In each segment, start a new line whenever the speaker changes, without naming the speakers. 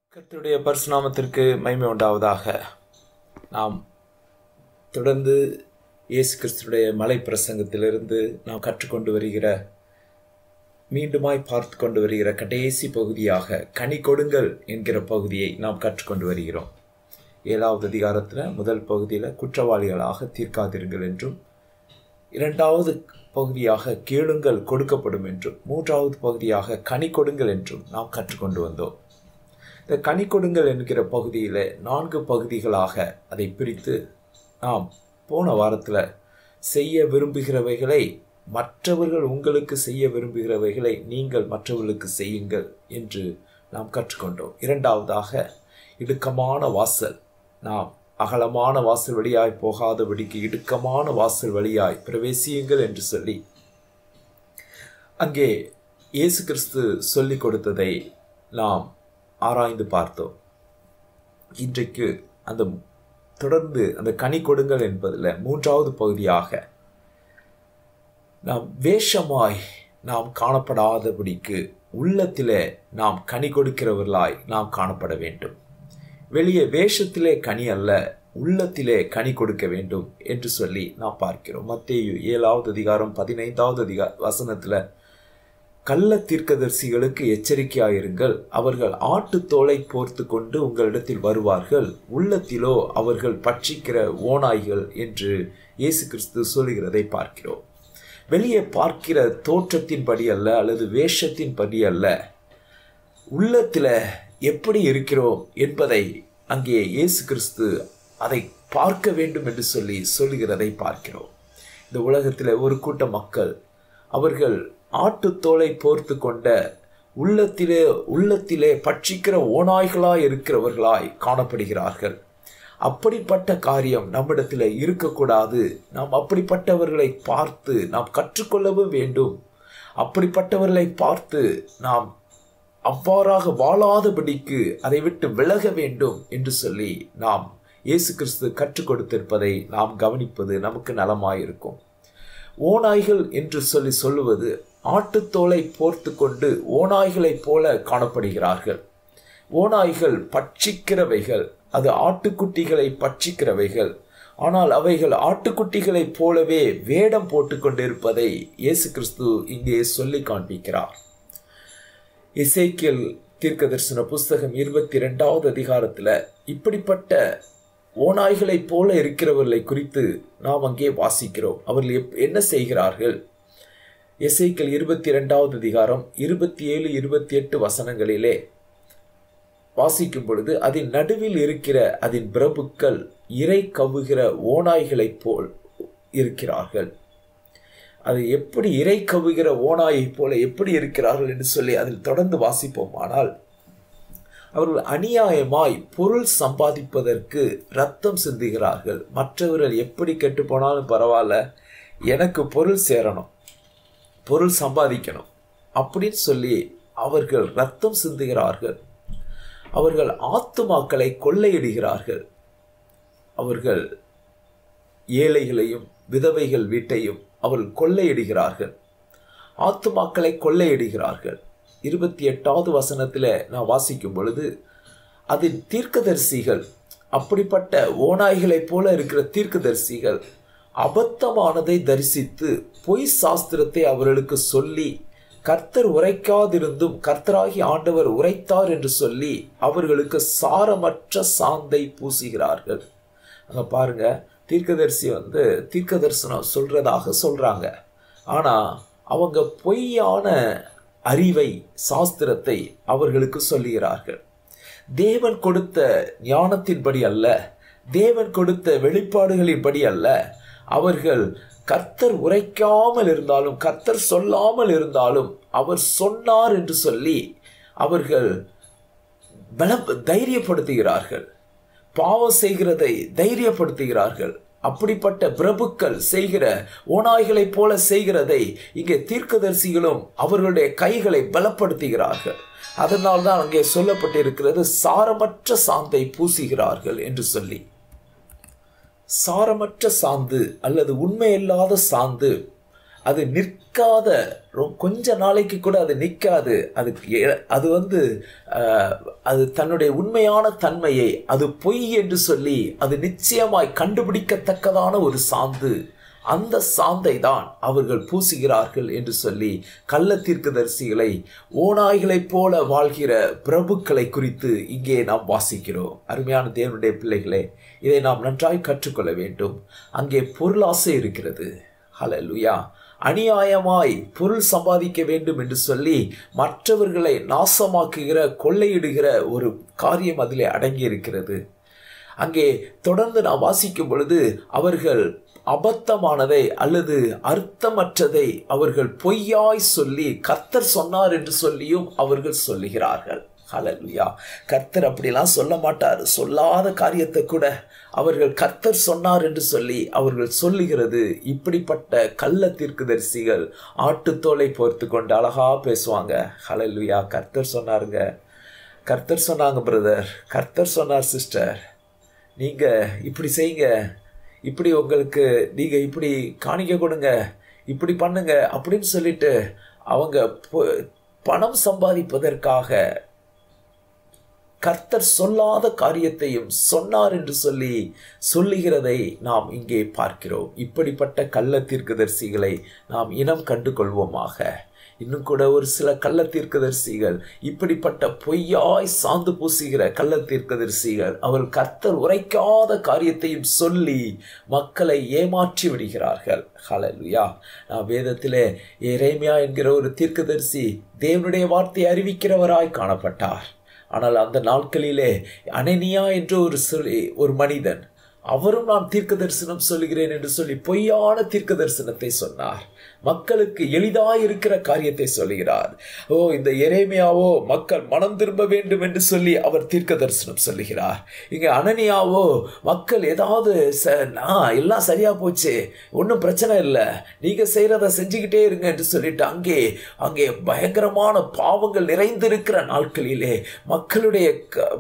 கர்த்தருடைய பரிசுநாமத்திற்கு மகிமை உண்டாவதாக நாம் தொடர்ந்து இயேசு கிறிஸ்துடைய மலை பிரசங்கத்திலிருந்து நாம் கற்றுக்கொண்டு வருகிற மீண்டுமாய் பார்த்து கொண்டு வருகிற கடைசி பகுதியாக கனி கொடுங்கள் என்கிற பகுதியை நாம் கற்றுக்கொண்டு வருகிறோம் ஏழாவது அதிகாரத்தில் முதல் பகுதியில் குற்றவாளிகளாக தீர்க்காதீர்கள் என்றும் இரண்டாவது பகுதியாக கேளுங்கள் கொடுக்கப்படும் என்றும் மூன்றாவது பகுதியாக கனி கொடுங்கள் என்றும் நாம் கற்றுக்கொண்டு வந்தோம் இந்த கனி கொடுங்கள் என்கிற பகுதியில் நான்கு பகுதிகளாக அதை பிரித்து நாம் போன வாரத்தில் செய்ய விரும்புகிறவைகளை மற்றவர்கள் உங்களுக்கு செய்ய விரும்புகிறவைகளை நீங்கள் மற்றவர்களுக்கு செய்யுங்கள் என்று நாம் கற்றுக்கொண்டோம் இரண்டாவதாக இடுக்கமான வாசல் நாம் அகலமான வாசல் வழியாய் போகாதபடிக்கு இடுக்கமான வாசல் வழியாய் பிரவேசியுங்கள் என்று சொல்லி அங்கே இயேசு கிறிஸ்து சொல்லிக் கொடுத்ததை நாம் ஆராய்ந்து பார்த்தோம் இன்றைக்கு அந்த தொடர்ந்து அந்த கனி கொடுங்கள் என்பதில் மூன்றாவது பகுதியாக நாம் வேஷமாய் நாம் காணப்படாதபடிக்கு உள்ளத்திலே நாம் கனி கொடுக்கிறவர்களாய் நாம் காணப்பட வேண்டும் வெளியே வேஷத்திலே கனி அல்ல உள்ளத்திலே கனி கொடுக்க வேண்டும் என்று சொல்லி நாம் பார்க்கிறோம் மத்தேயு ஏழாவது அதிகாரம் பதினைந்தாவது அதிகா வசனத்தில் கள்ள தீர்க்கதரிசிகளுக்கு எச்சரிக்கையாயிருங்கள் அவர்கள் ஆட்டு தோலை போர்த்து கொண்டு உங்களிடத்தில் வருவார்கள் உள்ளத்திலோ அவர்கள் பட்சிக்கிற ஓநாய்கள் என்று இயேசு கிறிஸ்து சொல்லுகிறதை பார்க்கிறோம் வெளியே பார்க்கிற தோற்றத்தின்படி அல்ல அல்லது வேஷத்தின்படி அல்ல உள்ளத்தில் எப்படி இருக்கிறோம் என்பதை அங்கே இயேசு கிறிஸ்து அதை பார்க்க வேண்டும் என்று சொல்லி சொல்லுகிறதை பார்க்கிறோம் இந்த உலகத்தில் ஒரு கூட்ட மக்கள் அவர்கள் ஆட்டுத்தோலை போர்த்து கொண்ட உள்ளத்திலே உள்ளத்திலே பட்சிக்கிற ஓநாய்களாய் இருக்கிறவர்களாய் காணப்படுகிறார்கள் அப்படிப்பட்ட காரியம் நம்மிடத்தில் இருக்கக்கூடாது நாம் அப்படிப்பட்டவர்களை பார்த்து நாம் கற்றுக்கொள்ளவும் வேண்டும் அப்படிப்பட்டவர்களை பார்த்து நாம் அவ்வாறாக வாழாதபடிக்கு அதை விட்டு விலக வேண்டும் என்று சொல்லி நாம் இயேசு கிறிஸ்து கற்றுக் கொடுத்திருப்பதை நாம் கவனிப்பது நமக்கு நலமாயிருக்கும் ஓநாய்கள் என்று சொல்லி சொல்லுவது ஆட்டுத்தோலை போர்த்து கொண்டு ஓநாய்களைப் போல காணப்படுகிறார்கள் ஓநாய்கள் பட்சிக்கிறவைகள் அது ஆட்டுக்குட்டிகளை பட்சிக்கிறவைகள் ஆனால் அவைகள் ஆட்டுக்குட்டிகளைப் போலவே வேடம் போட்டுக்கொண்டிருப்பதை இயேசு கிறிஸ்து இங்கே சொல்லி காண்பிக்கிறார் இசைக்கியல் தீர்க்க தரிசன புஸ்தகம் இருபத்தி ரெண்டாவது அதிகாரத்தில் இப்படிப்பட்ட ஓநாய்களைப் போல இருக்கிறவர்களை குறித்து நாம் அங்கே வாசிக்கிறோம் அவர்கள் எப் என்ன செய்கிறார்கள் எசைக்கல் இருபத்தி ரெண்டாவது அதிகாரம் இருபத்தி ஏழு இருபத்தி எட்டு வசனங்களிலே வாசிக்கும் பொழுது அதன் நடுவில் இருக்கிற அதன் பிரபுக்கள் இறை கவுகிற ஓநாய்களைப் போல் இருக்கிறார்கள் அது எப்படி இறை கவுகிற ஓநாயைப் போல எப்படி இருக்கிறார்கள் என்று சொல்லி அதில் தொடர்ந்து வாசிப்போம் ஆனால் அவர்கள் அநியாயமாய் பொருள் சம்பாதிப்பதற்கு ரத்தம் சிந்துகிறார்கள் மற்றவர்கள் எப்படி கெட்டு போனாலும் பரவாயில்ல எனக்கு பொருள் சேரணும் பொருள் சம்பாதிக்கணும் அப்படின்னு சொல்லி அவர்கள் ரத்தம் சிந்துகிறார்கள் அவர்கள் ஆத்துமாக்களை கொள்ளையிடுகிறார்கள் அவர்கள் ஏழைகளையும் விதவைகள் வீட்டையும் அவர்கள் கொள்ளையிடுகிறார்கள் ஆத்துமாக்களை கொள்ளையிடுகிறார்கள் இருபத்தி எட்டாவது வசனத்தில் நான் வாசிக்கும் பொழுது அதில் தீர்க்கதரிசிகள் அப்படிப்பட்ட ஓநாய்களைப் போல இருக்கிற தீர்க்கதரிசிகள் அபத்தமானதை தரிசித்து பொய் சாஸ்திரத்தை அவர்களுக்கு சொல்லி கர்த்தர் உரைக்காதிருந்தும் கர்த்தராகி ஆண்டவர் உரைத்தார் என்று சொல்லி அவர்களுக்கு சாரமற்ற சாந்தை பூசுகிறார்கள் அங்க பாருங்க தீர்க்கதரிசி வந்து தீர்க்க தரிசனம் சொல்றதாக சொல்றாங்க ஆனா அவங்க பொய்யான அறிவை சாஸ்திரத்தை அவர்களுக்கு சொல்லுகிறார்கள் தேவன் கொடுத்த ஞானத்தின்படி அல்ல தேவன் கொடுத்த வெளிப்பாடுகளின்படி அல்ல அவர்கள் கர்த்தர் உரைக்காமல் இருந்தாலும் கர்த்தர் சொல்லாமல் இருந்தாலும் அவர் சொன்னார் என்று சொல்லி அவர்கள் பல தைரியப்படுத்துகிறார்கள் பாவம் செய்கிறதை தைரியப்படுத்துகிறார்கள் அப்படிப்பட்ட பிரபுக்கள் செய்கிற ஓநாய்களைப் போல செய்கிறதை இங்கே தீர்க்கதரிசிகளும் அவர்களுடைய கைகளை பலப்படுத்துகிறார்கள் அதனால் தான் அங்கே சொல்லப்பட்டிருக்கிறது சாரமற்ற சாந்தை பூசுகிறார்கள் என்று சொல்லி சாரமற்ற சாந்து அல்லது உண்மையில்லாத சாந்து அது நிற்காத கொஞ்ச நாளைக்கு கூட அது நிற்காது அது அது வந்து அது தன்னுடைய உண்மையான தன்மையை அது பொய் என்று சொல்லி அது நிச்சயமாய் கண்டுபிடிக்கத்தக்கதான ஒரு சாந்து அந்த சாந்தை தான் அவர்கள் பூசுகிறார்கள் என்று சொல்லி கள்ள தீர்க்கதரிசிகளை ஓநாய்களைப் போல வாழ்கிற பிரபுக்களை குறித்து இங்கே நாம் வாசிக்கிறோம் அருமையான தேவனுடைய பிள்ளைகளே இதை நாம் நன்றாய் கற்றுக்கொள்ள வேண்டும் அங்கே பொருளாசை இருக்கிறது ஹலலுயா அநியாயமாய் பொருள் சம்பாதிக்க வேண்டும் என்று சொல்லி மற்றவர்களை நாசமாக்குகிற கொள்ளையிடுகிற ஒரு காரியம் அதிலே அடங்கி இருக்கிறது அங்கே தொடர்ந்து நாம் வாசிக்கும் பொழுது அவர்கள் அபத்தமானதை அல்லது அர்த்தமற்றதை அவர்கள் பொய்யாய் சொல்லி கர்த்தர் சொன்னார் என்று சொல்லியும் அவர்கள் சொல்லுகிறார்கள் ஹலலுயா கர்த்தர் அப்படிலாம் சொல்ல மாட்டார் சொல்லாத காரியத்தை கூட அவர்கள் கர்த்தர் சொன்னார் என்று சொல்லி அவர்கள் சொல்லுகிறது இப்படிப்பட்ட கள்ள தீர்க்குதரிசிகள் ஆட்டுத்தோலை போர்த்து கொண்டு அழகா பேசுவாங்க ஹலலுயா கர்த்தர் சொன்னாருங்க கர்த்தர் சொன்னாங்க பிரதர் கர்த்தர் சொன்னார் சிஸ்டர் நீங்கள் இப்படி செய்யுங்க இப்படி உங்களுக்கு நீங்கள் இப்படி காணிக்க கொடுங்க இப்படி பண்ணுங்க அப்படின்னு சொல்லிட்டு அவங்க பணம் சம்பாதிப்பதற்காக கர்த்தர் சொல்லாத காரியத்தையும் சொன்னார் என்று சொல்லி சொல்லுகிறதை நாம் இங்கே பார்க்கிறோம் இப்படிப்பட்ட கள்ள தீர்க்கதரிசிகளை நாம் இனம் கண்டு கொள்வோமாக இன்னும் கூட ஒரு சில கள்ள தீர்க்கதரிசிகள் இப்படிப்பட்ட பொய்யாய் சாந்து பூசுகிற கள்ள தீர்க்கதரிசிகள் அவர்கள் கர்த்தர் உரைக்காத காரியத்தையும் சொல்லி மக்களை ஏமாற்றி விடுகிறார்கள் ஹலலுயா நான் வேதத்திலே எரேமியா என்கிற ஒரு தீர்க்கதரிசி தேவனுடைய வார்த்தையை அறிவிக்கிறவராய் காணப்பட்டார் ஆனால் அந்த நாட்களிலே அனனியா என்ற ஒரு சொல்லி ஒரு மனிதன் அவரும் நான் தீர்க்க தரிசனம் சொல்லுகிறேன் என்று சொல்லி பொய்யான தீர்க்க தரிசனத்தை சொன்னார் மக்களுக்கு எளிதாய் இருக்கிற காரியத்தை சொல்லுகிறார் ஓ இந்த எரேமியாவோ மக்கள் மனம் திரும்ப வேண்டும் என்று சொல்லி அவர் தீர்க்க தரிசனம் சொல்லுகிறார் இங்க அனனியாவோ மக்கள் ஏதாவது எல்லாம் சரியா போச்சு ஒன்றும் பிரச்சனை இல்லை நீங்க செய்யறத செஞ்சுக்கிட்டே இருங்க என்று சொல்லிட்டு அங்கே அங்கே பயங்கரமான பாவங்கள் நிறைந்திருக்கிற நாட்களிலே மக்களுடைய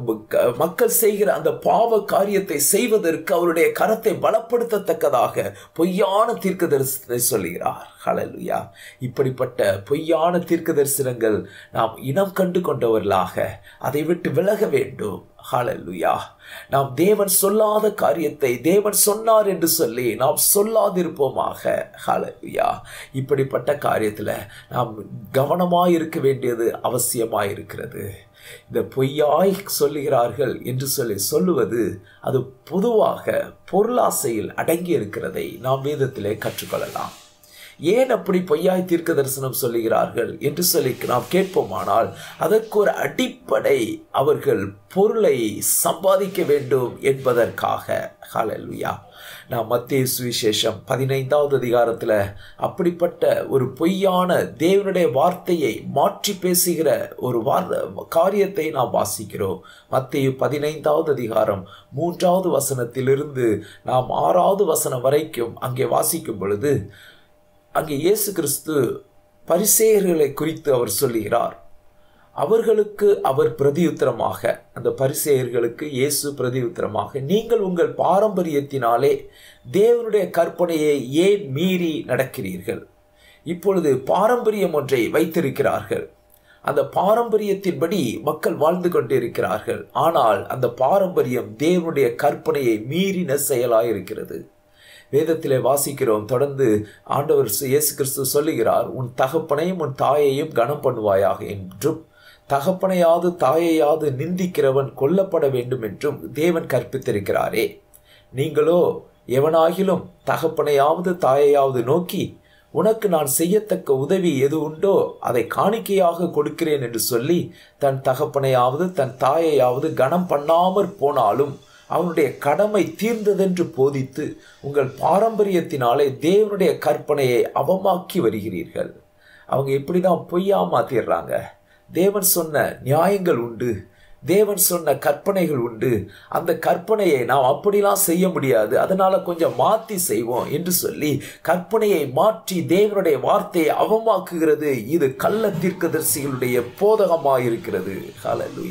மக்கள் செய்கிற அந்த பாவ காரியத்தை செய்வதற்கு அவருடைய கரத்தை பலப்படுத்தத்தக்கதாக பொய்யான தீர்க்க தரிசனத்தை சொல்லுகிறார் ஹலலுயா இப்படிப்பட்ட பொய்யான தீர்க்க தரிசனங்கள் நாம் இனம் கண்டு கொண்டவர்களாக அதை விட்டு விலக வேண்டும் ஹலலுயா நாம் தேவன் சொல்லாத காரியத்தை தேவன் சொன்னார் என்று சொல்லி நாம் சொல்லாதிருப்போமாக ஹலலுயா இப்படிப்பட்ட காரியத்தில் நாம் கவனமாக இருக்க வேண்டியது அவசியமாக இருக்கிறது இந்த பொய்யாய் சொல்லுகிறார்கள் என்று சொல்லி சொல்லுவது அது பொதுவாக பொருளாசையில் அடங்கி இருக்கிறதை நாம் வேதத்திலே கற்றுக்கொள்ளலாம் ஏன் அப்படி பொய்யாய் தீர்க்க தரிசனம் சொல்லுகிறார்கள் என்று சொல்லி நாம் கேட்போமானால் அதற்கு ஒரு அடிப்படை அவர்கள் பொருளை சம்பாதிக்க வேண்டும் என்பதற்காக ஹலலுயா நான் மத்திய சுவிசேஷம் பதினைந்தாவது அதிகாரத்தில் அப்படிப்பட்ட ஒரு பொய்யான தேவனுடைய வார்த்தையை மாற்றி பேசுகிற ஒரு வார் காரியத்தை நாம் வாசிக்கிறோம் மத்திய பதினைந்தாவது அதிகாரம் மூன்றாவது வசனத்திலிருந்து நாம் ஆறாவது வசனம் வரைக்கும் அங்கே வாசிக்கும் பொழுது அங்கே இயேசு கிறிஸ்து பரிசேயர்களை குறித்து அவர் சொல்லுகிறார் அவர்களுக்கு அவர் பிரதியுத்தரமாக அந்த பரிசேயர்களுக்கு இயேசு பிரதியுத்தரமாக நீங்கள் உங்கள் பாரம்பரியத்தினாலே தேவனுடைய கற்பனையை ஏன் மீறி நடக்கிறீர்கள் இப்பொழுது பாரம்பரியம் ஒன்றை வைத்திருக்கிறார்கள் அந்த பாரம்பரியத்தின்படி மக்கள் வாழ்ந்து கொண்டிருக்கிறார்கள் ஆனால் அந்த பாரம்பரியம் தேவனுடைய கற்பனையை மீறின செயலாயிருக்கிறது வேதத்திலே வாசிக்கிறோம் தொடர்ந்து ஆண்டவர் இயேசு கிறிஸ்து சொல்லுகிறார் உன் தகப்பனையும் உன் தாயையும் கனம் பண்ணுவாயாக என்றும் தகப்பனையாவது தாயையாவது நிந்திக்கிறவன் கொல்லப்பட வேண்டும் என்றும் தேவன் கற்பித்திருக்கிறாரே நீங்களோ எவனாகிலும் தகப்பனையாவது தாயையாவது நோக்கி உனக்கு நான் செய்யத்தக்க உதவி எது உண்டோ அதை காணிக்கையாக கொடுக்கிறேன் என்று சொல்லி தன் தகப்பனையாவது தன் தாயையாவது கனம் பண்ணாமற் போனாலும் அவனுடைய கடமை தீர்ந்ததென்று போதித்து உங்கள் பாரம்பரியத்தினாலே தேவனுடைய கற்பனையை அவமாக்கி வருகிறீர்கள் அவங்க எப்படி தான் பொய்யா மாத்திடுறாங்க தேவன் சொன்ன நியாயங்கள் உண்டு தேவன் சொன்ன கற்பனைகள் உண்டு அந்த கற்பனையை நாம் அப்படிலாம் செய்ய முடியாது அதனால கொஞ்சம் மாற்றி செய்வோம் என்று சொல்லி கற்பனையை மாற்றி தேவனுடைய வார்த்தையை அவமாக்குகிறது இது கள்ள தீர்க்கதரிசிகளுடைய போதகமாக இருக்கிறது ஹலலுயா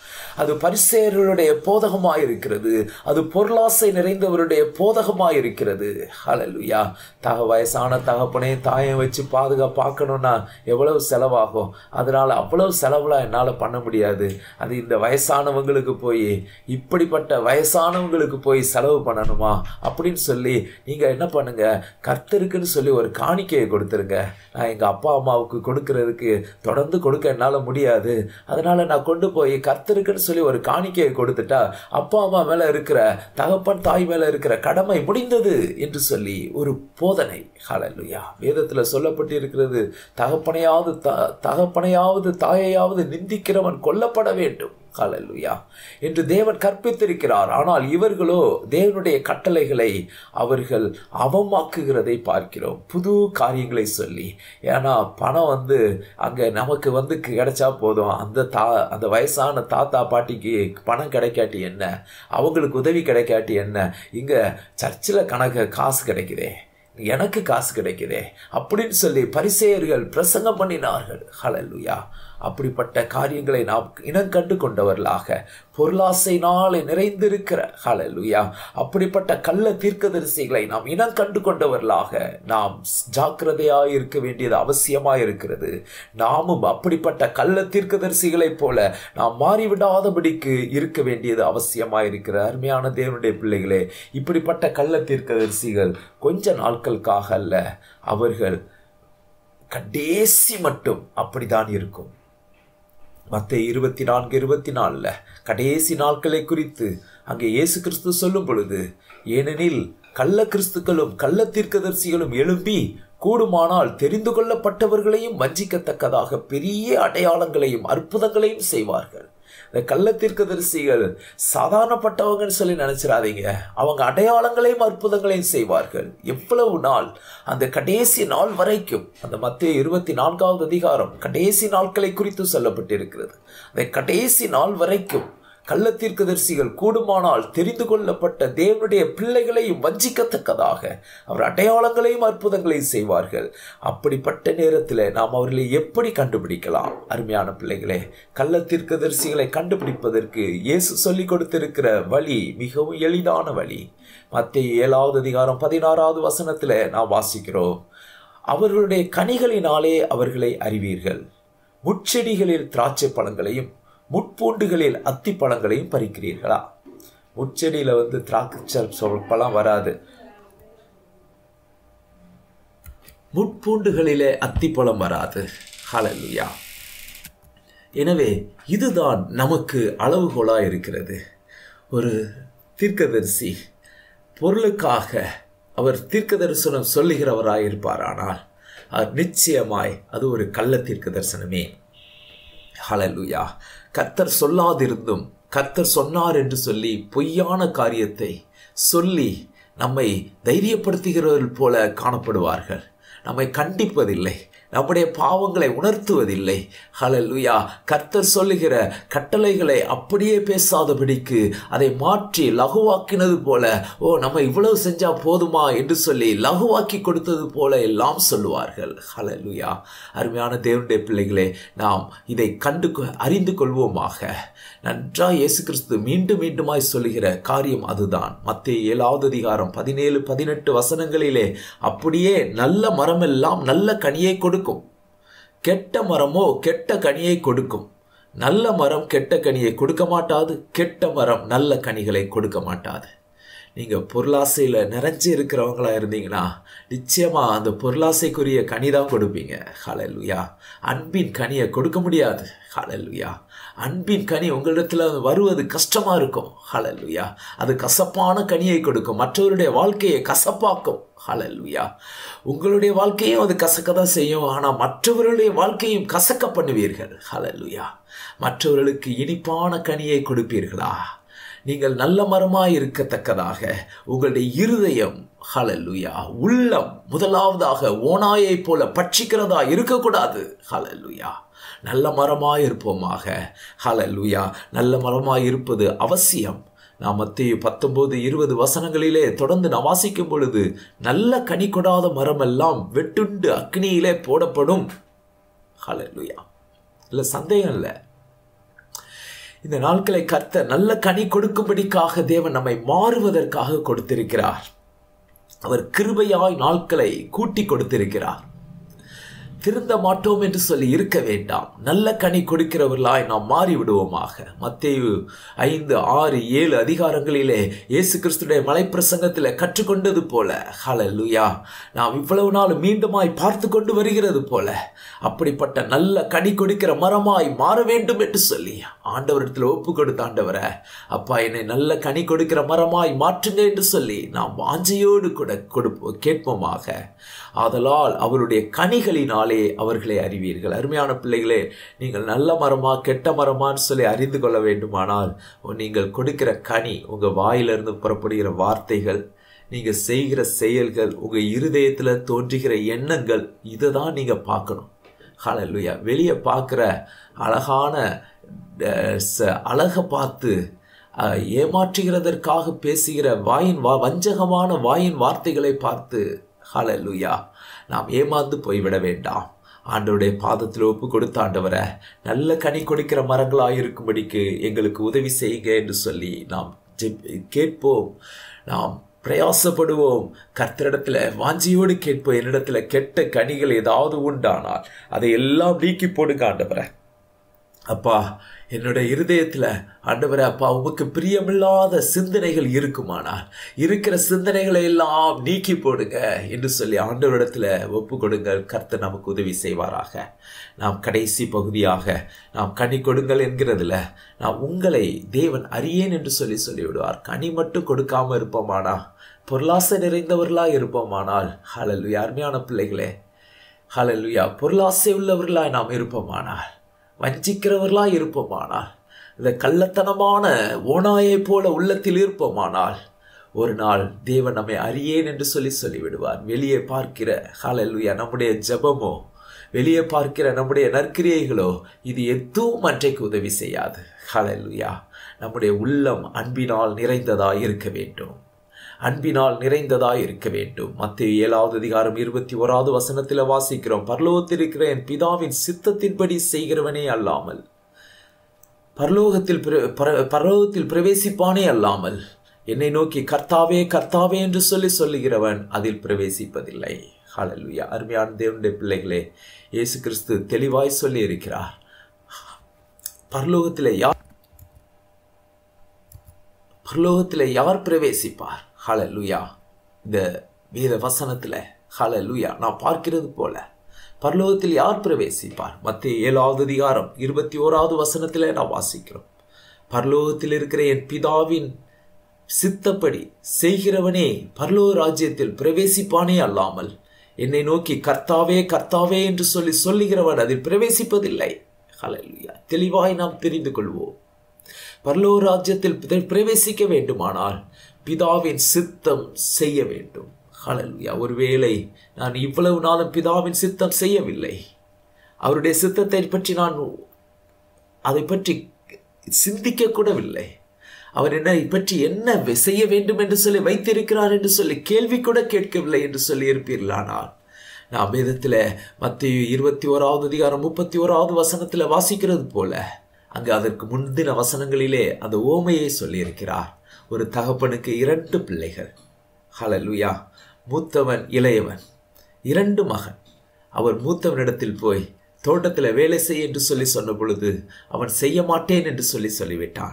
அது பரிசேயர்களுடைய போதகமாய் இருக்கிறது அது பொருளாசை நிறைந்தவருடைய போதகமாய் இருக்கிறது ஹalleluya தக வயசான தகப்பனே தாயை வச்சு பாதுகா பார்க்கணும்னா எவ்வளவு செலவாகும் அதனால அவ்வளவு செலவுலாம் என்னால் பண்ண முடியாது அது இந்த வயசானவங்களுக்கு போய் இப்படிப்பட்ட வயசானவங்களுக்கு போய் செலவு பண்ணணுமா அப்படின்னு சொல்லி நீங்கள் என்ன பண்ணுங்க கர்த்தருக்குன்னு சொல்லி ஒரு காணிக்கையை கொடுத்துருங்க நான் எங்கள் அப்பா அம்மாவுக்கு கொடுக்கறதுக்கு தொடர்ந்து கொடுக்க என்னால் முடியாது அதனால் நான் கொண்டு போய் கர்த்தருக்குன்னு சொல்லி ஒரு காணிக்கையை கொடுத்துட்டா அப்பா அம்மா மேலே இருக்கிற தகப்பன் தாய் மேலே இருக்கிற கடமை முடிந்தது என்று சொல்லி ஒரு போதனை ஹalleluya வேதத்தில் சொல்லப்பட்டு இருக்கிறது தகப்பனையாவது த தகப்பனையாவது தாயையாவது நிந்திக்கிறவன் கொல்லப்பட வேண்டும் ஹalleluya என்று தேவன் கற்பித்திருக்கிறார் ஆனால் இவர்களோ தேவனுடைய கட்டளைகளை அவர்கள் அவமாக்குகிறதை பார்க்கிறோம் புது காரியங்களை சொல்லி ஏன்னா பணம் வந்து அங்கே நமக்கு வந்து கிடைச்சா போதும் அந்த தா அந்த வயசான தாத்தா பாட்டிக்கு பணம் கிடைக்காட்டி என்ன அவங்களுக்கு உதவி கிடைக்காட்டி என்ன இங்கே சர்ச்சில் கணக்கு காசு கிடைக்குதே எனக்கு காசு கிடைக்குதே அப்படின்னு சொல்லி பரிசேயர்கள் பிரசங்கம் பண்ணினார்கள் ஹalleluya அப்படிப்பட்ட காரியங்களை நாம் இனம் கண்டு கொண்டவர்களாக பொருளாசைனாலே நிறைந்திருக்கிற ஹalleluya அப்படிப்பட்ட கள்ள தீர்க்கதரிசிகளை நாம் இனம் கண்டு கொண்டவர்களாக நாம் ஜாக்கிரதையாக இருக்க வேண்டியது அவசியமாக இருக்கிறது நாமும் அப்படிப்பட்ட கள்ள தீர்க்கதரிசிகளைப் போல நாம் மாறிவிடாதபடிக்கு இருக்க வேண்டியது அவசியமாக இருக்கிற அருமையான தேவனுடைய பிள்ளைகளே இப்படிப்பட்ட கள்ள தீர்க்கதரிசிகள் கொஞ்ச நாட்களுக்காக அல்ல அவர்கள் கடைசி மட்டும் அப்படிதான் இருக்கும் மற்ற இருபத்தி நான்கு இருபத்தி நாலில் கடைசி நாட்களை குறித்து அங்கே இயேசு கிறிஸ்து சொல்லும் பொழுது ஏனெனில் கள்ள கிறிஸ்துக்களும் கள்ள தீர்க்கதரிசிகளும் எழும்பி கூடுமானால் தெரிந்து கொள்ளப்பட்டவர்களையும் வஞ்சிக்கத்தக்கதாக பெரிய அடையாளங்களையும் அற்புதங்களையும் செய்வார்கள் இந்த கள்ள தீர்க்கதரிசிகள் சாதாரணப்பட்டவங்கன்னு சொல்லி நினைச்சிடாதீங்க அவங்க அடையாளங்களையும் அற்புதங்களையும் செய்வார்கள் எவ்வளவு நாள் அந்த கடைசி நாள் வரைக்கும் அந்த மத்திய இருபத்தி நான்காவது அதிகாரம் கடைசி நாட்களை குறித்து சொல்லப்பட்டிருக்கிறது அந்த கடைசி நாள் வரைக்கும் கள்ள தீர்க்கதரிசிகள் கூடுமானால் தெரிந்து கொள்ளப்பட்ட தேவனுடைய பிள்ளைகளையும் வஞ்சிக்கத்தக்கதாக அவர் அடையாளங்களையும் அற்புதங்களையும் செய்வார்கள் அப்படிப்பட்ட நேரத்தில் நாம் அவர்களை எப்படி கண்டுபிடிக்கலாம் அருமையான பிள்ளைகளே கள்ள தீர்க்கதரிசிகளை கண்டுபிடிப்பதற்கு இயேசு சொல்லிக் கொடுத்திருக்கிற வழி மிகவும் எளிதான வழி மத்திய ஏழாவது அதிகாரம் பதினாறாவது வசனத்தில் நாம் வாசிக்கிறோம் அவர்களுடைய கனிகளினாலே அவர்களை அறிவீர்கள் முட்செடிகளில் திராட்சை பழங்களையும் முட்பூண்டுகளில் அத்தி பழங்களையும் பறிக்கிறீர்களா முச்செடியில் வந்து திராட்சை பழம் வராது முட்பூண்டுகளிலே அத்திப்பழம் வராது ஹalleluya எனவே இதுதான் நமக்கு அளவுகோலாக இருக்கிறது ஒரு தீர்க்கதரிசி பொருளுக்காக அவர் தீர்க்க தரிசனம் சொல்லுகிறவராய் இருப்பார் ஆனால் அவர் நிச்சயமாய் அது ஒரு கள்ள தீர்க்க தரிசனமே ஹalleluya கர்த்தர் சொல்லாதிருந்தும் கர்த்தர் சொன்னார் என்று சொல்லி பொய்யான காரியத்தை சொல்லி நம்மை தைரியப்படுத்துகிறவர்கள் போல காணப்படுவார்கள் நம்மை கண்டிப்பதில்லை நம்முடைய பாவங்களை உணர்த்துவதில்லை ஹalleluya கர்த்தர் சொல்லுகிற கட்டளைகளை அப்படியே பேசாதபடிக்கு அதை மாற்றி லகுவாக்கினது போல ஓ நம்ம இவ்வளவு செஞ்சா போதுமா என்று சொல்லி லகுவாக்கி கொடுத்தது போல எல்லாம் சொல்லுவார்கள் ஹalleluya அருமையான தேவனுடைய பிள்ளைகளே நாம் இதை கண்டு அறிந்து கொள்வோமாக நன்றாக இயேசு கிறிஸ்து மீண்டும் மீண்டுமாய் சொல்லுகிற காரியம் அதுதான் மத்திய ஏழாவது அதிகாரம் பதினேழு பதினெட்டு வசனங்களிலே அப்படியே நல்ல மரமெல்லாம் நல்ல கனியை கொடுக்கும் கெட்ட மரமோ கெட்ட கனியை கொடுக்கும் நல்ல மரம் கெட்ட கனியை கொடுக்க மாட்டாது கெட்ட மரம் நல்ல கனிகளை கொடுக்க மாட்டாது நீங்கள் பொருளாசையில் நிறைஞ்சு இருக்கிறவங்களா இருந்தீங்கன்னா நிச்சயமாக அந்த பொருளாசைக்குரிய கனி தான் கொடுப்பீங்க ஹalleluya அன்பின் கனியை கொடுக்க முடியாது ஹalleluya அன்பின் கனி உங்களிடத்தில் வருவது கஷ்டமாக இருக்கும் ஹalleluya அது கசப்பான கனியை கொடுக்கும் மற்றவருடைய வாழ்க்கையை கசப்பாக்கும் ஹalleluya உங்களுடைய வாழ்க்கையும் அது கசக்க தான் செய்யும் ஆனால் மற்றவர்களுடைய வாழ்க்கையும் கசக்க பண்ணுவீர்கள் ஹalleluya மற்றவர்களுக்கு இனிப்பான கனியை கொடுப்பீர்களா நீங்கள் நல்ல மரமாய் இருக்கத்தக்கதாக உங்களுடைய இருதயம் ஹலலுயா உள்ளம் முதலாவதாக ஓனாயை போல பட்சிக்கிறதா இருக்கக்கூடாது ஹலலுயா நல்ல மரமாய் இருப்போமாக ஹலலுயா நல்ல மரமாய் இருப்பது அவசியம் நாம் மத்திய பத்தொன்பது இருபது வசனங்களிலே தொடர்ந்து நான் வாசிக்கும் பொழுது நல்ல கனி கொடாத மரமெல்லாம் வெட்டுண்டு அக்னியிலே போடப்படும் ஹலலுயா இல்லை சந்தேகம் இல்லை இந்த நாட்களை கர்த்த நல்ல கனி கொடுக்கும்படிக்காக தேவன் நம்மை மாறுவதற்காக கொடுத்திருக்கிறார் அவர் கிருபையாய் நாட்களை கூட்டி கொடுத்திருக்கிறார் திருந்த மாட்டோம் என்று சொல்லி இருக்க வேண்டாம் நல்ல கனி கொடுக்கிறவர்களாய் நாம் மாறி விடுவோமாக மத்தேயு ஐந்து ஆறு ஏழு அதிகாரங்களிலே இயேசு கிறிஸ்துடைய மலைப்பிரசங்கத்தில் கற்றுக்கொண்டது போல ஹalleluya நாம் இவ்வளவு நாள் மீண்டுமாய் பார்த்து கொண்டு வருகிறது போல அப்படிப்பட்ட நல்ல கனி கொடுக்கிற மரமாய் மாற வேண்டும் என்று சொல்லி ஆண்டவரிடத்தில் ஒப்பு கொடுத்த ஆண்டவரை அப்பா என்னை நல்ல கனி கொடுக்கிற மரமாய் மாற்றுங்க என்று சொல்லி நாம் வாஞ்சையோடு கூட கொடுப்போம் கேட்போமாக ஆதலால் அவருடைய கனிகளினாலே அவர்களை அறிவீர்கள் அருமையான பிள்ளைகளே நீங்கள் நல்ல மரமா கெட்ட மரமான்னு சொல்லி அறிந்து கொள்ள வேண்டுமானால் நீங்கள் கொடுக்கிற கனி உங்கள் வாயிலிருந்து புறப்படுகிற வார்த்தைகள் நீங்கள் செய்கிற செயல்கள் உங்கள் இருதயத்தில் தோன்றுகிற எண்ணங்கள் இதை தான் நீங்கள் பார்க்கணும் ஹalleluya வெளியே பார்க்குற அழகான அழகை பார்த்து ஏமாற்றுகிறதற்காக பேசுகிற வாயின் வா வஞ்சகமான வாயின் வார்த்தைகளை பார்த்து ஹalleluya நாம் ஏமாந்து போய்விட வேண்டாம் ஆண்டவருடைய பாதத்தில் ஒப்பு கொடுத்த ஆண்டவரை நல்ல கனி கொடுக்கிற மரங்களாக இருக்கும்படிக்கு எங்களுக்கு உதவி செய்யுங்க என்று சொல்லி நாம் கேட்போம் நாம் பிரயாசப்படுவோம் கர்த்தரிடத்துல வாஞ்சியோடு கேட்போம் என்னிடத்துல கெட்ட கனிகள் ஏதாவது உண்டானால் அதை எல்லாம் நீக்கி போடுங்க ஆண்டவரை அப்பா என்னுடைய இருதயத்தில் ஆண்டவரே அப்பா உமக்கு பிரியமில்லாத சிந்தனைகள் இருக்குமானால் இருக்கிற சிந்தனைகளை எல்லாம் நீக்கி போடுங்க என்று சொல்லி ஆண்டவரிடத்தில் ஒப்பு கொடுங்கள் கர்த்தர் நமக்கு உதவி செய்வாராக நாம் கடைசி பகுதியாக நாம் கனி கொடுங்கள் என்கிறதுல நாம் உங்களை தேவன் அறியேன் என்று சொல்லி சொல்லிவிடுவார் கனி மட்டும் கொடுக்காம இருப்போமானா பொருளாசை நிறைந்தவர்களாக இருப்போமானால் ஹலல்லு அருமையான பிள்ளைகளே ஹலல்லுயா பொருளாசை உள்ளவர்களாய் நாம் இருப்போமானால் வஞ்சிக்கிறவர்களாய் இருப்போமானால் இந்த கள்ளத்தனமான ஓனாயை போல உள்ளத்தில் இருப்போமானால் ஒரு நாள் தேவன் நம்மை அறியேன் என்று சொல்லி சொல்லிவிடுவார் வெளியே பார்க்கிற ஹalleluya நம்முடைய ஜெபமோ வெளியே பார்க்கிற நம்முடைய நற்கிரியைகளோ இது எதுவும் அன்றைக்கு உதவி செய்யாது ஹalleluya நம்முடைய உள்ளம் அன்பினால் நிறைந்ததாய் இருக்க வேண்டும் அன்பினால் நிறைந்ததாய் இருக்க வேண்டும் மத்திய ஏழாவது அதிகாரம் இருபத்தி ஓராவது வசனத்தில் வாசிக்கிறோம் பரலோகத்தில் இருக்கிற என் பிதாவின் சித்தத்தின்படி செய்கிறவனே அல்லாமல் பரலோகத்தில் பரலோகத்தில் பிரவேசிப்பானே அல்லாமல் என்னை நோக்கி கர்த்தாவே கர்த்தாவே என்று சொல்லி சொல்லுகிறவன் அதில் பிரவேசிப்பதில்லை ஹalleluya அருமையான தேவனுடைய பிள்ளைகளே இயேசு கிறிஸ்து தெளிவாய் சொல்லி இருக்கிறார் பரலோகத்தில் யார் பரலோகத்தில் யார் பிரவேசிப்பார் ஹalleluya இந்த வேத வசனத்தில் ஹalleluya நான் பார்க்கிறது போல பரலோகத்தில் யார் பிரவேசிப்பார் மத்திய ஏழாவது அதிகாரம் இருபத்தி ஓராவது வசனத்தில் நான் வாசிக்கிறோம் பரலோகத்தில் இருக்கிற என் பிதாவின் சித்தப்படி செய்கிறவனே பரலோக ராஜ்யத்தில் பிரவேசிப்பானே அல்லாமல் என்னை நோக்கி கர்த்தாவே கர்த்தாவே என்று சொல்லி சொல்லுகிறவன் அதில் பிரவேசிப்பதில்லை ஹalleluya தெளிவாய் நாம் தெரிந்து கொள்வோம் பரலோக ராஜ்யத்தில் பிரவேசிக்க வேண்டுமானால் பிதாவின் சித்தம் செய்ய வேண்டும் ஹalleluya ஒருவேளை நான் இவ்வளவு நாளும் பிதாவின் சித்தம் செய்யவில்லை அவருடைய சித்தத்தை பற்றி நான் அதை பற்றி சிந்திக்க கூடவில்லை அவர் என்ன பற்றி என்ன செய்ய வேண்டும் என்று சொல்லி வைத்திருக்கிறார் என்று சொல்லி கேள்வி கூட கேட்கவில்லை என்று சொல்லி இருப்பீர்களானால் நாம் வேதத்தில் மத்திய இருபத்தி ஓராவது அதிகாரம் முப்பத்தி ஓராவது வசனத்தில் வாசிக்கிறது போல அங்கு அதற்கு முந்தின வசனங்களிலே அந்த ஓமையை சொல்லியிருக்கிறார் ஒரு தகப்பனுக்கு இரண்டு பிள்ளைகள் ஹலலுயா மூத்தவன் இளையவன் இரண்டு மகன் அவர் மூத்தவனிடத்தில் போய் தோட்டத்தில் வேலை செய் என்று சொல்லி சொன்ன பொழுது அவன் செய்ய மாட்டேன் என்று சொல்லி சொல்லிவிட்டான்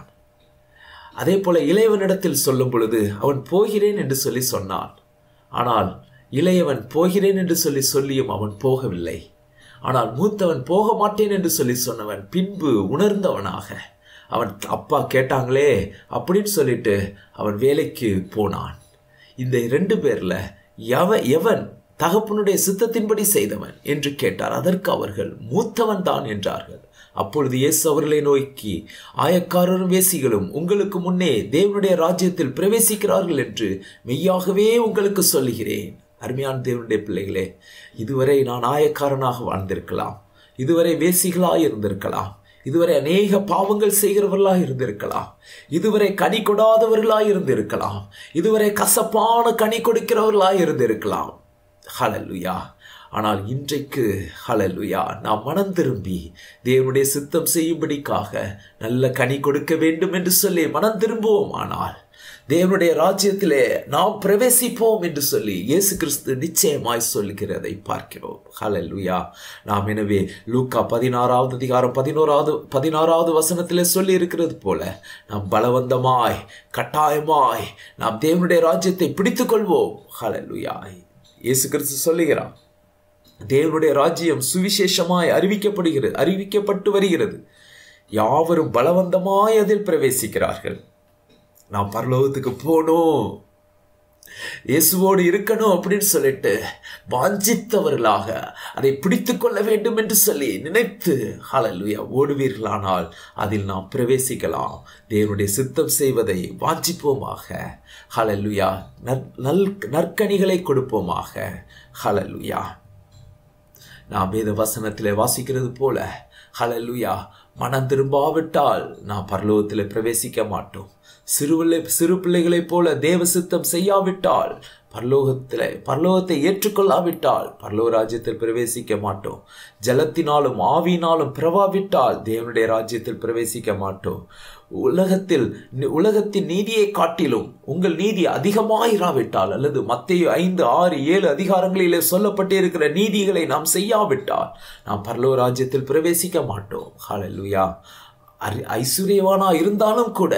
அதே போல இளையவனிடத்தில் சொல்லும் பொழுது அவன் போகிறேன் என்று சொல்லி சொன்னான் ஆனால் இளையவன் போகிறேன் என்று சொல்லி சொல்லியும் அவன் போகவில்லை ஆனால் மூத்தவன் போக மாட்டேன் என்று சொல்லி சொன்னவன் பின்பு உணர்ந்தவனாக அவன் அப்பா கேட்டாங்களே அப்படின்னு சொல்லிட்டு அவன் வேலைக்கு போனான் இந்த ரெண்டு பேர்ல எவ எவன் தகப்பனுடைய சித்தத்தின்படி செய்தவன் என்று கேட்டார் அதற்கு அவர்கள் மூத்தவன் தான் என்றார்கள் அப்பொழுது இயேசு அவர்களை நோக்கி ஆயக்காரரும் வேசிகளும் உங்களுக்கு முன்னே தேவனுடைய ராஜ்யத்தில் பிரவேசிக்கிறார்கள் என்று மெய்யாகவே உங்களுக்கு சொல்லுகிறேன் அருமையான தேவனுடைய பிள்ளைகளே இதுவரை நான் ஆயக்காரனாக வாழ்ந்திருக்கலாம் இதுவரை வேசிகளாக இருந்திருக்கலாம் இதுவரை அநேக பாவங்கள் செய்கிறவர்களாக இருந்திருக்கலாம் இதுவரை கனி கொடாதவர்களாக இருந்திருக்கலாம் இதுவரை கசப்பான கனி கொடுக்கிறவர்களாக இருந்திருக்கலாம் ஹலலுயா ஆனால் இன்றைக்கு ஹalleluya நாம் மனம் திரும்பி தேவனுடைய சித்தம் செய்யும்படிக்காக நல்ல கனி கொடுக்க வேண்டும் என்று சொல்லி மனம் திரும்புவோம் ஆனால் தேவனுடைய ராஜ்யத்திலே நாம் பிரவேசிப்போம் என்று சொல்லி இயேசு கிறிஸ்து நிச்சயமாய் சொல்லுகிறதை பார்க்கிறோம் ஹalleluya நாம் எனவே லூக்கா பதினாறாவது அதிகாரம் பதினோராவது பதினாறாவது வசனத்திலே சொல்லி இருக்கிறது போல நாம் பலவந்தமாய் கட்டாயமாய் நாம் தேவனுடைய ராஜ்யத்தை பிடித்துக் கொள்வோம் ஹalleluya இயேசு கிறிஸ்து சொல்லுகிறார் தேவனுடைய ராஜ்யம் சுவிசேஷமாய் அறிவிக்கப்படுகிறது அறிவிக்கப்பட்டு வருகிறது யாவரும் பலவந்தமாய் அதில் பிரவேசிக்கிறார்கள் நான் பரலோகத்துக்கு போகணும் இயேசுவோடு இருக்கணும் அப்படின்னு சொல்லிட்டு வாஞ்சித்தவர்களாக அதை பிடித்து கொள்ள வேண்டும் என்று சொல்லி நினைத்து ஹalleluya ஓடுவீர்களானால் அதில் நாம் பிரவேசிக்கலாம் தேவனுடைய சித்தம் செய்வதை வாஞ்சிப்போமாக ஹalleluya நல் நற்கனிகளை கொடுப்போமாக ஹalleluya நாம் வேத வசனத்திலே வாசிக்கிறது போல ஹalleluya மனம் திரும்பாவிட்டால் நாம் பரலோகத்தில் பிரவேசிக்க மாட்டோம் சிறுவில்லை சிறு பிள்ளைகளைப் போல தேவ சித்தம் செய்யாவிட்டால் பரலோகத்தில் பரலோகத்தை ஏற்றுக்கொள்ளாவிட்டால் பரலோக ராஜ்யத்தில் பிரவேசிக்க மாட்டோம் ஜலத்தினாலும் ஆவியினாலும் பிறவாவிட்டால் தேவனுடைய ராஜ்யத்தில் பிரவேசிக்க மாட்டோம் உலகத்தில் உலகத்தின் நீதியை காட்டிலும் உங்கள் நீதி அதிகமாயிராவிட்டால் அல்லது மத்திய ஐந்து ஆறு ஏழு அதிகாரங்களிலே சொல்லப்பட்டிருக்கிற நீதிகளை நாம் செய்யாவிட்டால் நாம் பரலோ ராஜ்யத்தில் பிரவேசிக்க மாட்டோம் ஹalleluya ஐஸ்வர்யவானா இருந்தாலும் கூட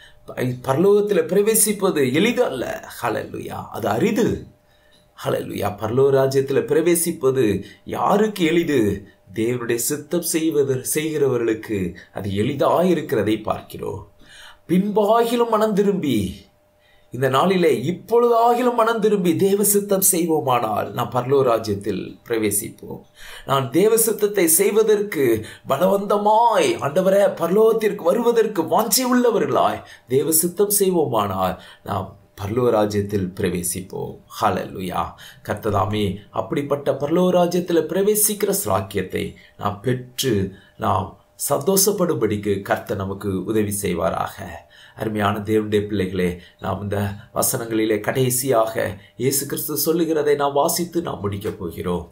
பரலோகத்தில் பிரவேசிப்பது எளிது அல்ல ஹalleluya அது அரிது ஹalleluya பரலோக ராஜ்யத்தில் பிரவேசிப்பது யாருக்கு எளிது தேவனுடைய சித்தம் செய்வது செய்கிறவர்களுக்கு அது எளிதாயிருக்கிறதை பார்க்கிறோம் பின்பாகிலும் மனம் திரும்பி இந்த நாளிலே இப்பொழுதாகிலும் மனம் திரும்பி தேவ சித்தம் செய்வோமானால் நாம் பரலோ ராஜ்யத்தில் பிரவேசிப்போம் நான் தேவ சித்தத்தை செய்வதற்கு பலவந்தமாய் ஆண்டவரே பரலோகத்திற்கு வருவதற்கு வாஞ்சி உள்ளவர்களாய் தேவ சித்தம் செய்வோமானால் நாம் பரலோ ராஜ்யத்தில் பிரவேசிப்போம் ஹalleluya கர்த்ததாமே அப்படிப்பட்ட பரலோ ராஜ்யத்தில் பிரவேசிக்கிற சாக்கியத்தை நாம் பெற்று நாம் சந்தோஷப்படும்படிக்கு கர்த்தர் நமக்கு உதவி செய்வாராக அருமையான தேவனுடைய பிள்ளைகளே நாம் இந்த வசனங்களிலே கடைசியாக இயேசு கிறிஸ்து சொல்லுகிறதை நாம் வாசித்து நாம் முடிக்கப் போகிறோம்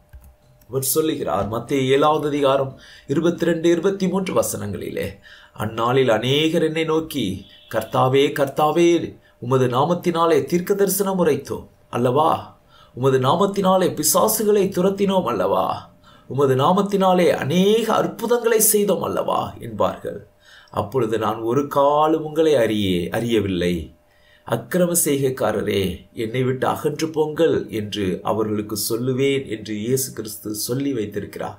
அவர் சொல்லுகிறார் மத்திய ஏழாவது அதிகாரம் இருபத்தி ரெண்டு இருபத்தி மூன்று வசனங்களிலே அந்நாளில் அநேகர் என்னை நோக்கி கர்த்தாவே கர்த்தாவே உமது நாமத்தினாலே தீர்க்க தரிசனம் உரைத்தோம் அல்லவா உமது நாமத்தினாலே பிசாசுகளை துரத்தினோம் அல்லவா உமது நாமத்தினாலே அநேக அற்புதங்களை செய்தோம் அல்லவா என்பார்கள் அப்பொழுது நான் ஒரு காலம் உங்களை அறியே அறியவில்லை அக்கிரம செய்கைக்காரரே என்னை விட்டு அகன்று போங்கள் என்று அவர்களுக்கு சொல்லுவேன் என்று இயேசு கிறிஸ்து சொல்லி வைத்திருக்கிறார்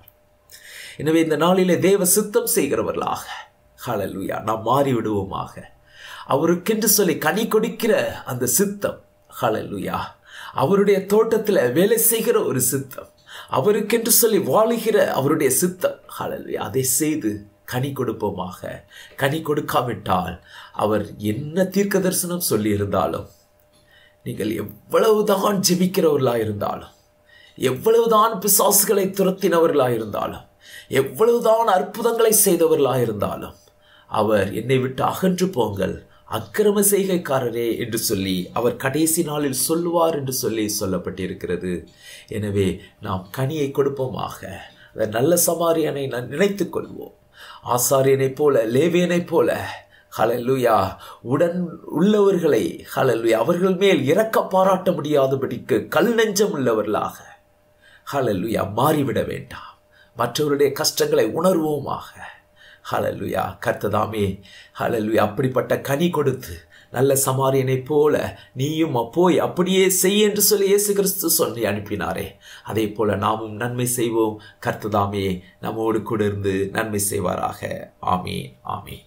எனவே இந்த நாளிலே தேவ சித்தம் செய்கிறவர்களாக ஹalleluya நாம் மாறி விடுவோமாக அவருக்கென்று சொல்லி கனி கொடுக்கிற அந்த சித்தம் ஹalleluya அவருடைய தோட்டத்தில் வேலை செய்கிற ஒரு சித்தம் அவருக்கென்று சொல்லி வாழுகிற அவருடைய சித்தம் ஹalleluya அதை செய்து கனி கொடுப்போமாக கனி கொடுக்காவிட்டால் அவர் என்ன தீர்க்க தரிசனம் சொல்லி இருந்தாலும் நீங்கள் எவ்வளவுதான் ஜெபிக்கிறவர்களாக இருந்தாலும் எவ்வளவுதான் பிசாசுகளை துரத்தினவர்களாக இருந்தாலும் எவ்வளவுதான் அற்புதங்களை செய்தவர்களாக இருந்தாலும் அவர் என்னை விட்டு அகன்று போங்கள் அக்கிரம செய்கைக்காரரே என்று சொல்லி அவர் கடைசி நாளில் சொல்லுவார் என்று சொல்லி சொல்லப்பட்டிருக்கிறது எனவே நாம் கனியை கொடுப்போமாக அந்த நல்ல சமாரியனை நான் நினைத்துக் கொள்வோம் ஆசாரியனைப் போல லேவியனைப் போல ஹலலுயா உடன் உள்ளவர்களை ஹலலுயா அவர்கள் மேல் இறக்க பாராட்ட முடியாதபடிக்கு கல் நெஞ்சம் உள்ளவர்களாக ஹலலுயா மாறிவிட வேண்டாம் மற்றவருடைய கஷ்டங்களை உணர்வோமாக ஹலலுயா கர்த்ததாமே ஹலலுயா அப்படிப்பட்ட கனி கொடுத்து நல்ல சமாரியனைப் போல நீயும் போய் அப்படியே செய் என்று சொல்லி இயேசு கிறிஸ்து சொல்லி அனுப்பினாரே அதே போல நாமும் நன்மை செய்வோம் கர்த்ததாமே நம்மோடு கூட இருந்து நன்மை செய்வாராக ஆமே ஆமே